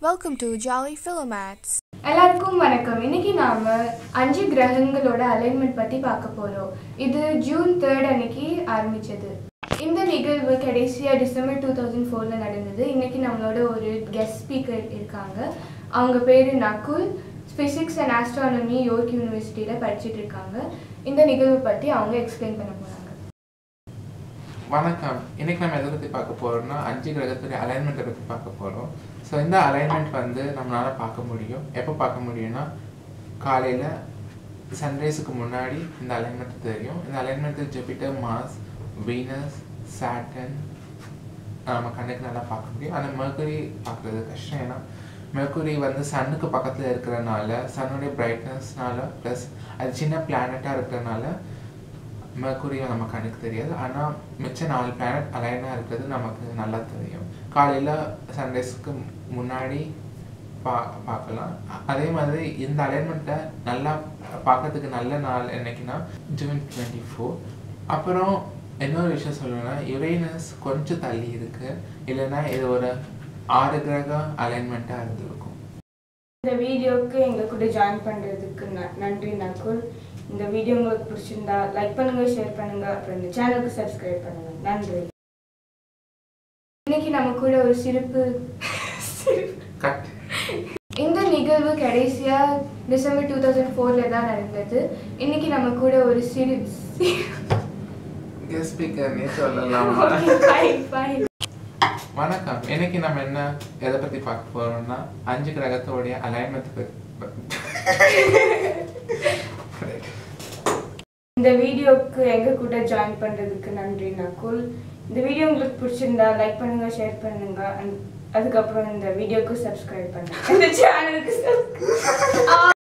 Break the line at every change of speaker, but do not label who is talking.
Welcome to Jolly Philomats.
எல்லாருக்கும் வணக்கம் இன்னைக்கு நாம அஞ்சு கிரகங்களோட அலைன்மெண்ட் பத்தி பார்க்க போறோம் இது ஜூன் தேர்ட் அன்னைக்கு ஆரம்பிச்சது இந்த நிகழ்வு கடைசியா டிசம்பர் டூ தௌசண்ட் ஃபோர்ல நடந்தது இன்னைக்கு நம்மளோட ஒரு கெஸ்ட் ஸ்பீக்கர் இருக்காங்க அவங்க பேரு Nakul physics and astronomy York யூனிவர்சிட்டியில் படிச்சுட்டு இருக்காங்க இந்த நிகழ்வு பற்றி அவங்க எக்ஸ்பிளைன் பண்ண போகிறாங்க
வணக்கம் இன்னைக்கு நம்ம எதை பற்றி பார்க்க போறோம்னா அஞ்சு கிரகத்துடைய அலைன்மெண்ட்டை பற்றி பார்க்க போகிறோம் ஸோ இந்த அலைன்மெண்ட் வந்து நம்மளால பார்க்க முடியும் எப்போ பார்க்க முடியும்னா காலையில் சன்ரைஸுக்கு முன்னாடி இந்த அலைன்மெண்ட் தெரியும் இந்த alignment Jupiter Mars Venus Saturn நம்ம கண்ணுக்கு நல்லா பார்க்க முடியும் ஆனால் மெர்க்குரி பார்க்குறது கஷ்டம் ஏன்னா மெர்க்குரி வந்து சன்னுக்கு பக்கத்தில் இருக்கிறனால சன்னுடைய பிரைட்னஸ்னால ப்ளஸ் அது சின்ன பிளானட்டாக இருக்கிறனால மெர்க்குரியும் நம்ம கண்ணுக்கு தெரியாது ஆனால் மிச்ச நாலு பிளானட் அலைனாக இருக்கிறது நமக்கு நல்லா தெரியும் காலையில் சன்ரைஸ்க்கு முன்னாடி பா பார்க்கலாம் அ- அதே மாதிரி இந்த அலைன்மெண்ட்டை நல்லா பார்க்கறதுக்கு நல்ல நாள் என்னைக்குன்னா ஜூன் டுவெண்ட்டி ஃபோர் அப்புறம் இன்னொரு விஷயம் சொல்லணும்னா யுரேனஸ் கொஞ்சம் தள்ளி இருக்கு இல்லைன்னா இது ஒரு ஆறு கிரக அலைன்மெண்ட்டாக இருந்திருக்கும்
இந்த வீடியோவுக்கு எங்கள் கூட ஜாயின் பண்ணுறதுக்கு ந- நன்றி நகுல் இந்த வீடியோ உங்களுக்கு பிடிச்சிருந்தா லைக் பண்ணுங்க ஷேர் பண்ணுங்க அப்புறம் இந்த சேனலுக்கு சப்ஸ்கிரைப் பண்ணுங்க நன்றி இன்னைக்கு நம்ம கூட ஒரு சிறப்பு சிரிப்பு.
கட்
இந்த நிகழ்வு கடைசியா டிசம்பர் டூ தௌசண்ட் ஃபோர்ல தான் நடந்தது இன்னைக்கு நம்ம கூட ஒரு சிறு
கெஸ்ட் ஸ்பீக்கர்னே சொல்லலாமா
Fine, fine.
வணக்கம் இன்னைக்கு நம்ம என்ன எதை பத்தி பார்க்க போறோம்னா அஞ்சு கிரகத்தோடைய அலைன்மெண்ட் பத்தி
இந்த வீடியோவுக்கு எங்க கூட ஜாயின் பண்றதுக்கு நன்றி நகுல் இந்த வீடியோ உங்களுக்கு பிடிச்சிருந்தா லைக் பண்ணுங்க ஷேர் பண்ணுங்க and அதுக்கப்புறம் இந்த வீடியோக்கு சப்ஸ்கிரைப் பண்ணுங்க இந்த சேனலுக்கு